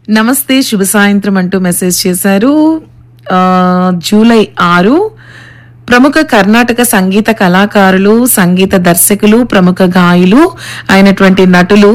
నమస్తే శుభ సాయంత్రం అంటూ మెసేజ్ చేశారు ఆ, జూలై ఆరు ప్రముఖ కర్ణాటక సంగీత కళాకారులు సంగీత దర్శకులు ప్రముఖ గాయలు అయినటువంటి నటులు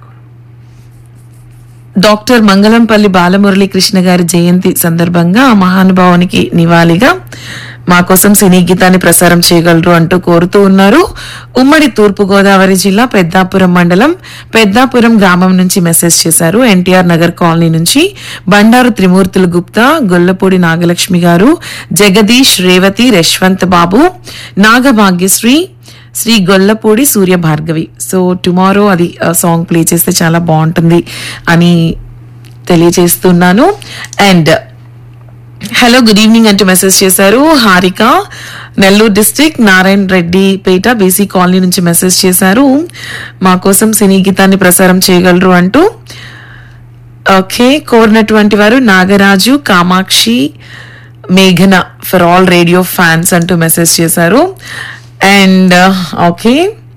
డాక్టర్ మంగళంపల్లి బాలమురళీ కృష్ణ గారి జయంతి సందర్భంగా ఆ మహానుభావునికి నివాళిగా మా కోసం సినీ గీతాన్ని ప్రసారం చేయగలరు అంటూ కోరుతూ ఉన్నారు ఉమ్మడి తూర్పు గోదావరి జిల్లా పెద్దాపురం మండలం పెద్దాపురం గ్రామం నుంచి మెసేజ్ చేశారు ఎన్టీఆర్ నగర్ కాలనీ నుంచి బండారు త్రిమూర్తులు గుప్తా గొల్లపూడి నాగలక్ష్మి గారు జగదీష్ రేవతి యశ్వంత్ బాబు నాగభాగ్యశ్రీ శ్రీ గొల్లపూడి సూర్య భార్గవి సో టుమారో అది సాంగ్ ప్లే చేస్తే చాలా బాగుంటుంది అని తెలియజేస్తున్నాను అండ్ హలో గుడ్ ఈవినింగ్ అంటూ మెసేజ్ చేశారు Harika Nellore district Narayana Reddy Peta BC colony నుంచి మెసేజ్ చేశారు మా కోసం సినీ గీతాన్ని ప్రసారం చేయగలరు అంటూ ఓకే కోరినటువంటి వారు నాగరాజు కామాక్షి మేఘన ఫర్ ఆల్ రేడియో ఫ్యాన్స్ అంటూ మెసేజ్ చేశారు అండ్ ఓకే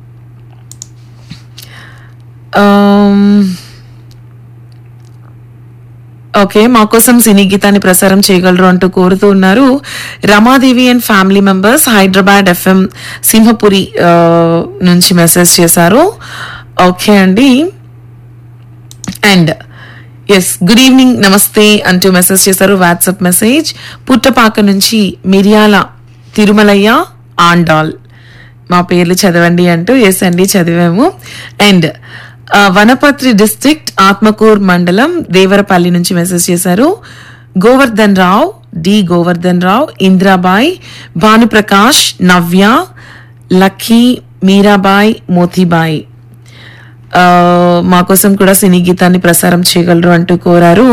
ఓకే మా కోసం సినీ గీతాన్ని ప్రసారం చేయగలరు అంటూ కోరుతూ ఉన్నారు Ramadevi and family members Hyderabad FM Simhapuri ఆ, నుంచి మెసేజ్ చేశారు ఓకే అండి అండ్ ఎస్ గుడ్ ఈవినింగ్ నమస్తే అంటూ మెసేజ్ చేశారు వాట్సాప్ మెసేజ్ పుట్టపాక నుంచి మిరియాల తిరుమలయ్య ఆండాల్ మా పేర్లు చదవండి అంటూ ఎస్ అండి చదివాము అండ్ వనపత్రి డిస్ట్రిక్ట్ ఆత్మకూర్ మండలం దేవరపల్లి నుంచి మెసేజ్ చేశారు గోవర్ధన్ రావు డి గోవర్ధన్ రావు ఇంద్రాబాయ్ భానుప్రకాష్ నవ్య లక్కీ మీరాబాయ్ మోతీబాయ్ ఆ, మా కోసం కూడా సినీ గీతాన్ని ప్రసారం చేయగలరు అంటూ కోరారు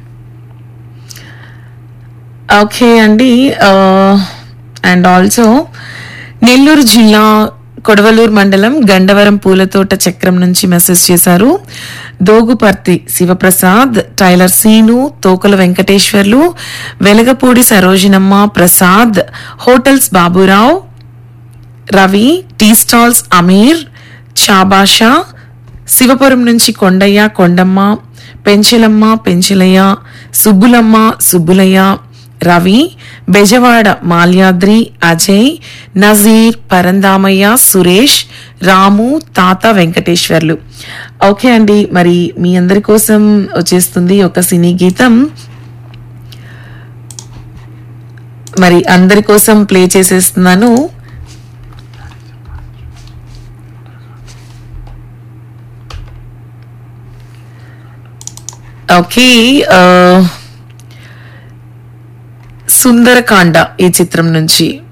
ఓకే అండి అండ్ ఆల్సో నెల్లూరు జిల్లా కొడవలూరు మండలం గండవరం పూలతోట చక్రం నుంచి మెసేజ్ చేశారు Dogiparthi Sivaprasad tailor Seenu Tokala Venkateswarlu Velagapudi Sarojinamma Prasad hotels Baburao Ravi tea stalls Amir Chabasha Sivapuram నుంచి కొండయ్య కొండమ్మ పెంచెలమ్మ పెంచెలయ్య సుబ్బులమ్మ సుబ్బులయ్య రవి బెజవాడ మాల్యాద్రి అజయ్ నజీర్ పరందామయ్య సురేష్ రాము తాత వెంకటేశ్వర్లు ఓకే అండి మరి మీ అందరి కోసం వచ్చేస్తుంది ఒక సినీ గీతం మరి అందరి కోసం ప్లే చేసేస్తున్నాను ఓకే ఆ, సుందరకాండ ఈ చిత్రం నుంచి